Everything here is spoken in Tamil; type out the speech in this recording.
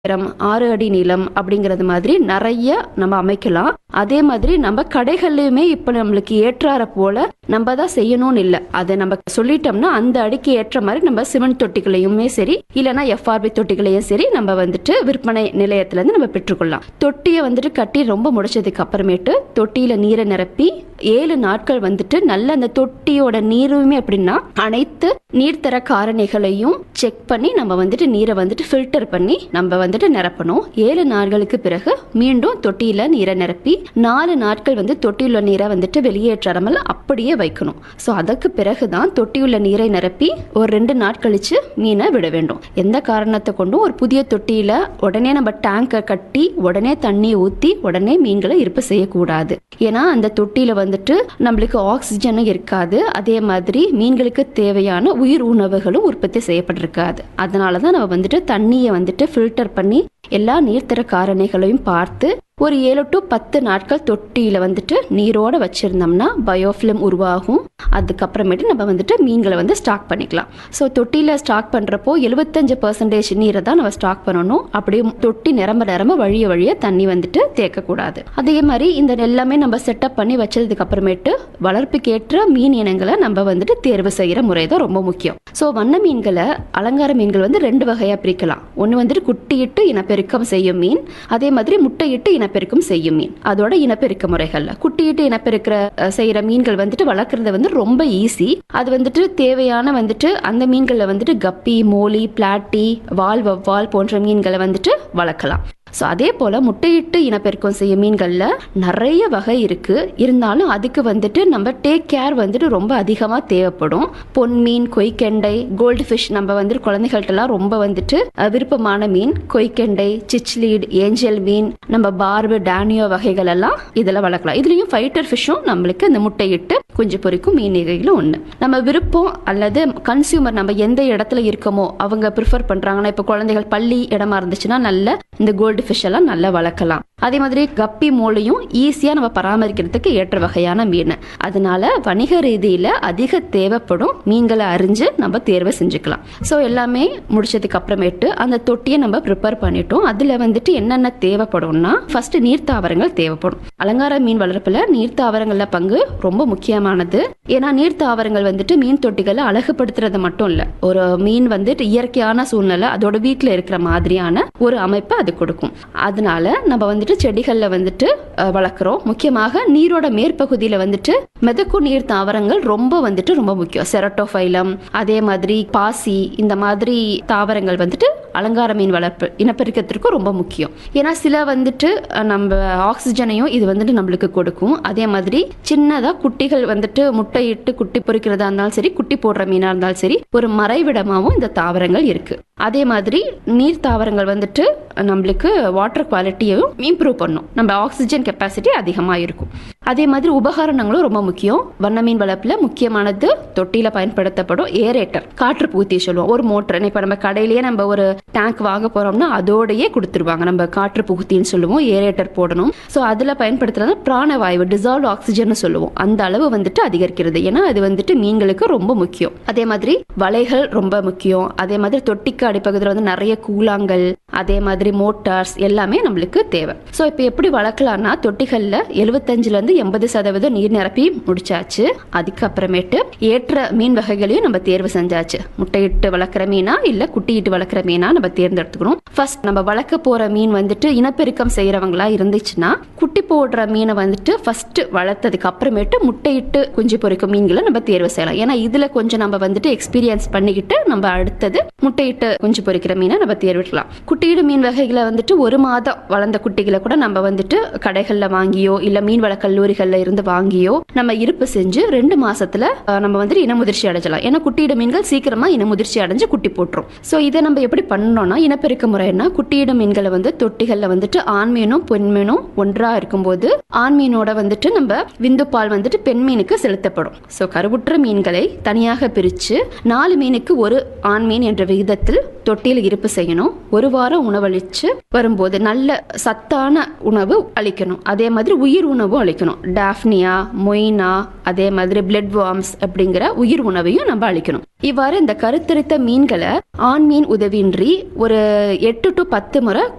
உயரம் ஆறு அடி நீளம் அப்படிங்கறது மாதிரி நிறைய நம்ம அமைக்கலாம் அதே மாதிரி நம்ம கடைகள்லயுமே இப்ப நம்மளுக்கு ஏற்றாற போல நம்ம தான் செய்யணும்னு இல்ல அதை நம்ம சொல்லிட்டோம்னா அந்த அடிக்கு ஏற்ற மாதிரி நம்ம சிமெண்ட் தொட்டிகளையுமே சரி இல்லைன்னா எஃப்ஆர்பி தொட்டிகளையும் சரி நம்ம வந்துட்டு விற்பனை நிலையத்துல இருந்து நம்ம பெற்றுக்கொள்ளலாம் தொட்டியை வந்துட்டு கட்டி ரொம்ப முடிச்சதுக்கு அப்புறமேட்டு தொட்டியில நீரை நிரப்பி ஏழு நாட்கள் வந்துட்டு நல்ல அந்த தொட்டியோட நீருமே எப்படின்னா அனைத்து நீர்த்தர காரணிகளையும் செக் பண்ணி நம்ம வந்துட்டு நீரை வந்துட்டு ஃபில்டர் பண்ணி நம்ம வந்துட்டு நிரப்பணும் ஏழு நாட்களுக்கு பிறகு மீண்டும் தொட்டியில நீரை நிரப்பி நாலு நாட்கள் வந்து தொட்டியுள்ள நீரை வந்துட்டு வெளியேற்றாமல் அப்படியே வைக்கணும் ஸோ அதற்கு பிறகுதான் தொட்டியுள்ள நீரை நிரப்பி ஒரு ரெண்டு நாட் கழிச்சு மீனை விட வேண்டும் எந்த காரணத்தை கொண்டும் ஒரு புதிய தொட்டியில உடனே நம்ம டேங்கை கட்டி உடனே தண்ணி ஊத்தி உடனே மீன்களை இருப்பு செய்யக்கூடாது ஏன்னா அந்த தொட்டியில வந்துட்டு நம்மளுக்கு ஆக்சிஜனும் இருக்காது அதே மாதிரி மீன்களுக்கு தேவையான உயிர் உணவுகளும் உற்பத்தி செய்யப்பட்டிருக்காது அதனால தான் நம்ம வந்துட்டு தண்ணியை வந்துட்டு ஃபில்டர் பண்ணி எல்லா நீர்த்தர காரணிகளையும் பார்த்து ஒரு ஏழு டு பத்து நாட்கள் தொட்டியில வந்துட்டு நீரோட வச்சிருந்தோம்னா பயோஃபிலிம் உருவாகும் அதுக்கப்புறமேட்டு நம்ம வந்துட்டு மீன்களை வந்து ஸ்டாக் பண்ணிக்கலாம் ஸோ தொட்டியில ஸ்டாக் பண்றப்போ எழுபத்தஞ்சு பர்சன்டேஜ் நீரை தான் நம்ம ஸ்டாக் பண்ணணும் அப்படியே தொட்டி நிரம்ப நிரம்ப வழிய வழிய தண்ணி வந்துட்டு தேக்கக்கூடாது அதே மாதிரி இந்த எல்லாமே நம்ம செட்டப் பண்ணி வச்சதுக்கு அப்புறமேட்டு வளர்ப்புக்கேற்ற மீன் இனங்களை நம்ம வந்துட்டு தேர்வு செய்யற முறை தான் ரொம்ப முக்கியம் ஸோ வண்ண மீன்களை அலங்கார மீன்கள் வந்து ரெண்டு வகையா பிரிக்கலாம் ஒன்று வந்துட்டு குட்டியிட்டு இனப்பெருக்கம் செய்யும் மீன் அதே மாதிரி முட்டையிட்டு இனப்பெருக்கம் செய்யும் மீன் அதோட இனப்பெருக்க முறைகள்ல குட்டியிட்டு இனப்பெருக்கிற அஹ், செய்யற மீன்கள் வந்துட்டு வளர்க்குறது வந்து ரொம்ப ஈஸி அது வந்துட்டு தேவையான வந்துட்டு அந்த மீன்களை வந்துட்டு கப்பி மோலி பிளாட்டி வால் வவ்வால் போன்ற மீன்களை வந்துட்டு வளர்க்கலாம் ஸோ அதே போல் முட்டையிட்டு இனப்பெருக்கம் செய்யும் மீன்களில் நிறைய வகை இருக்கு இருந்தாலும் அதுக்கு வந்துட்டு நம்ம டேக் கேர் வந்துட்டு ரொம்ப அதிகமாக தேவைப்படும் பொன் மீன் கொய்க்கெண்டை கோல்டு ஃபிஷ் நம்ம வந்துட்டு குழந்தைகள்ட்டலாம் ரொம்ப வந்துட்டு அஹ், விருப்பமான மீன் கொய்க்கெண்டை சிச்லீட் ஏஞ்சல் மீன் நம்ம பார்பு டேனியோ வகைகள் எல்லாம் இதில் வளர்க்கலாம் இதுலேயும் ஃபைட்டர் ஃபிஷ்ஷும் நம்மளுக்கு இந்த முட்டையிட்டு குஞ்சு பொரிக்கும் மீன் வகைகளும் ஒன்று நம்ம விருப்பம் அல்லது கன்சியூமர் நம்ம எந்த இடத்துல இருக்கோமோ அவங்க ப்ரிஃபர் பண்ணுறாங்கன்னா இப்போ குழந்தைகள் பள்ளி இடமா இருந்துச்சுன்னா நல்ல இந்த கோல்டு ஃபிஷ் எல்லாம் நல்லா வளர்க்கலாம் அதே மாதிரி கப்பி மோலையும் ஈஸியாக நம்ம பராமரிக்கிறதுக்கு ஏற்ற வகையான மீன் அதனால வணிக ரீதியில் அதிக தேவைப்படும் மீன்களை அறிஞ்சு நம்ம தேர்வு செஞ்சுக்கலாம் ஸோ எல்லாமே முடிச்சதுக்கு அப்புறமேட்டு அந்த தொட்டியை நம்ம ப்ரிப்பேர் பண்ணிட்டோம் அதில் வந்துட்டு என்னென்ன தேவைப்படும்னா ஃபர்ஸ்ட் நீர்த்தாவரங்கள் தேவைப்படும் அலங்கார மீன் வளர்ப்பில் நீர்த்தாவரங்கள்ல பங்கு ரொம்ப முக்கியமானது ஏன்னா நீர்த்தாவரங்கள் வந்துட்டு மீன் தொட்டிகளை அழகுபடுத்துறது மட்டும் இல்லை ஒரு மீன் வந்துட்டு இயற்கையான சூழ்நிலை அதோட வீட்டில் இருக்கிற மாதிரியான ஒரு அமைப்பை அது கொடுக்கும் அதனால நம்ம வந்துட்டு செடிகள்ல வந்துட்டு அஹ், வளர்க்குறோம் முக்கியமாக நீரோட மேற்பகுதியில வந்துட்டு மிதக்கு நீர் தாவரங்கள் ரொம்ப வந்துட்டு ரொம்ப முக்கியம் செரட்டோஃபைலம் அதே மாதிரி பாசி இந்த மாதிரி தாவரங்கள் வந்துட்டு அலங்கார மீன் வளர்ப்பு இனப்பெருக்கத்திற்கும் ரொம்ப முக்கியம் ஏன்னா சில வந்துட்டு அஹ், நம்ம ஆக்சிஜனையும் இது வந்துட்டு நம்மளுக்கு கொடுக்கும் அதே மாதிரி சின்னதா குட்டிகள் வந்துட்டு முட்டையிட்டு குட்டி பொறிக்கிறதா இருந்தாலும் சரி குட்டி போடுற மீனா இருந்தாலும் சரி ஒரு மறைவிடமாவும் இந்த தாவரங்கள் இருக்கு அதே மாதிரி நீர் தாவரங்கள் வந்துட்டு நம்மளுக்கு வாட்டர் குவாலிட்டியையும் இம்ப்ரூவ் பண்ணும் நம்ம ஆக்சிஜன் கெப்பாசிட்டி அதிகமாக இருக்கும் அதே மாதிரி உபகரணங்களும் ரொம்ப முக்கியம் வண்ண மீன் வளர்ப்புல முக்கியமானது தொட்டியில பயன்படுத்தப்படும் ஏரேட்டர் காற்று பூத்தி சொல்லுவோம் ஒரு மோட்டர் இப்போ நம்ம கடையிலேயே நம்ம ஒரு டேங்க் வாங்க போறோம்னா அதோடயே கொடுத்துருவாங்க நம்ம காற்று புகுத்தின்னு சொல்லுவோம் ஏரேட்டர் போடணும் ஸோ அதில் பயன்படுத்துறது பிராணவாயு டிசால்வ் ஆக்சிஜன் சொல்லுவோம் அந்த அளவு வந்துட்டு அதிகரிக்கிறது ஏன்னா அது வந்துட்டு மீன்களுக்கு ரொம்ப முக்கியம் அதே மாதிரி வலைகள் ரொம்ப முக்கியம் அதே மாதிரி தொட்டிக்கு அடிப்பகுதியில் வந்து நிறைய கூழாங்கல் அதே மாதிரி மோட்டார்ஸ் எல்லாமே நம்மளுக்கு தேவை ஸோ இப்போ எப்படி வளர்க்கலாம்னா தொட்டிகளில் எழுபத்தஞ்சுல இருந்து எண்பது சதவீதம் நீர் நிரப்பி முடிச்சாச்சு அதுக்கப்புறமேட்டு ஏற்ற மீன் வகைகளையும் நம்ம தேர்வு செஞ்சாச்சு முட்டையிட்டு வளர்க்குற மீனா இல்ல குட்டியிட்டு வளர்க்குற மீனா நம்ம தேர்ந்தெடுத்துக்கணும் ஃபர்ஸ்ட் நம்ம வளர்க்க போற மீன் வந்துட்டு இனப்பெருக்கம் செய்யறவங்களா இருந்துச்சுன்னா குட்டி போடுற மீனை வந்துட்டு ஃபர்ஸ்ட் வளர்த்ததுக்கு அப்புறமேட்டு முட்டையிட்டு குஞ்சு பொரிக்கும் மீன்களை நம்ம தேர்வு செய்யலாம் ஏன்னா இதுல கொஞ்சம் நம்ம வந்துட்டு எக்ஸ்பீரியன்ஸ் பண்ணிக்கிட்டு நம்ம அடுத்தது முட்டையிட்டு குஞ்சு பொரிக்கிற மீனை நம்ம தேர்விடலாம் குட்டியிடு மீன் வகைகளை வந்துட்டு ஒரு மாதம் வளர்ந்த குட்டிகளை கூட நம்ம வந்துட்டு கடைகள்ல வாங்கியோ இல்ல மீன்வள கல்லூரிகள்ல இருந்து வாங்கியோ நம்ம இருப்பு செஞ்சு ரெண்டு மாசத்துல அஹ், நம்ம வந்துட்டு இனமுதிர்ச்சி அடைஞ்சலாம் ஏன்னா குட்டியிடும் மீன்கள் சீக்கிரமா இனமுதிர்ச்சி அடைஞ்சு குட்டி போட்டுரும் ஸோ இதை நம்ம எப்படி பண்ணோம்னா இனப்பெருக்க முறைன்னா குட்டியிடும் மீன்களை வந்து தொட்டிகள்ல வந்துட்டு ஆண் மீனும் பெண் மீனும் ஒன்றா இருக்கும்போது ஆண் மீனோட வந்துட்டு நம்ம விந்து பால் வந்துட்டு பெண் மீனுக்கு செலுத்தப்படும் ஸோ கருவுற்ற மீன்களை தனியாக பிரிச்சு நாலு மீனுக்கு ஒரு ஆண் மீன் என்ற விகிதத்தில் தொட்டியில் இருப்பு செய்யணும் ஒரு வாரம் உணவளிச்சு வரும்போது நல்ல சத்தான உணவு அளிக்கணும் அதே மாதிரி உயிர் உணவு அளிக்கணும் டாஃப்னியா மொய்னா அதே மாதிரி பிளட் வார்ம்ஸ் அப்படிங்கிற உயிர் உணவையும் நம்ம அளிக்கணும் இவ்வாறு இந்த கருத்தரித்த மீன்களை ஆண் மீன் உதவியின்றி ஒரு எட்டு டு பத்து முறை